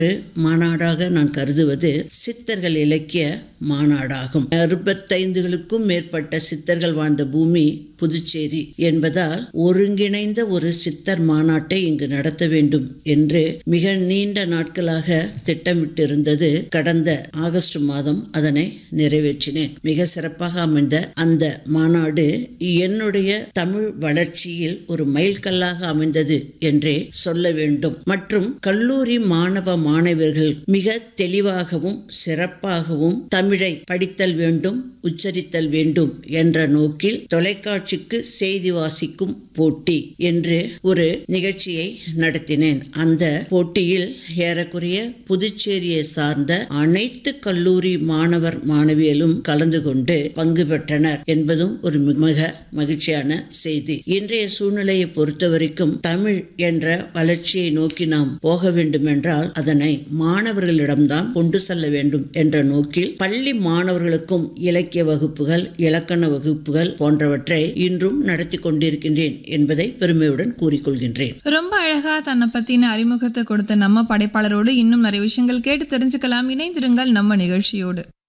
மாநாடாக நான் கருதுவது சித்தர்கள் இலக்கிய மாநாடாகும் அறுபத்தைந்துகளுக்கும் மேற்பட்ட சித்தர்கள் வாழ்ந்த பூமி புதுச்சேரி என்பதால் ஒருங்கிணைந்த ஒரு சித்தர் மாநாட்டை இங்கு நடத்த வேண்டும் என்று மிக நீண்ட நாட்களாக திட்டமிட்டிருந்தது கடந்த ஆகஸ்ட் மாதம் அதனை நிறைவேற்றினேன் மிக சிறப்பாக அமைந்த அந்த மாநாடு என்னுடைய தமிழ் வளர்ச்சியில் ஒரு மைல்கல்லாக அமைந்தது என்றே சொல்ல வேண்டும் மற்றும் கல்லூரி மாணவ மாணவர்கள் மிக தெளிவாகவும் சிறப்பாகவும் தமிழை படித்தல் வேண்டும் உச்சரித்தல் வேண்டும் என்ற நோக்கில் தொலைக்காட்சிக்கு செய்தி வாசிக்கும் போட்டி என்று ஒரு நிகழ்ச்சியை நடத்தினேன் அந்த போட்டியில் ஏறக்குறைய புதுச்சேரியை சார்ந்த அனைத்து கல்லூரி மாணவர் மாணவியலும் கலந்து கொண்டு பங்கு பெற்றனர் என்பதும் ஒரு மிக மகிழ்ச்சியான செய்தி இன்றைய சூழ்நிலையை பொறுத்தவரைக்கும் தமிழ் என்ற வளர்ச்சியை நோக்கி நாம் போக வேண்டுமென்றால் அதனை மாணவர்களிடம்தான் கொண்டு செல்ல வேண்டும் என்ற நோக்கில் பள்ளி மாணவர்களுக்கும் இலக்கிய வகுப்புகள் இலக்கண வகுப்புகள் போன்றவற்றை இன்றும் நடத்தி கொண்டிருக்கின்றேன் என்பதை பெருமையுடன் கூறிக்கொள்கின்றேன் ரொம்ப அழகா தன்னை பத்தின அறிமுகத்தை கொடுத்த நம்ம படைப்பாளரோடு இன்னும் நிறைய விஷயங்கள் கேட்டு தெரிஞ்சுக்கலாம் இணைந்திருங்கள் நம்ம நிகழ்ச்சியோடு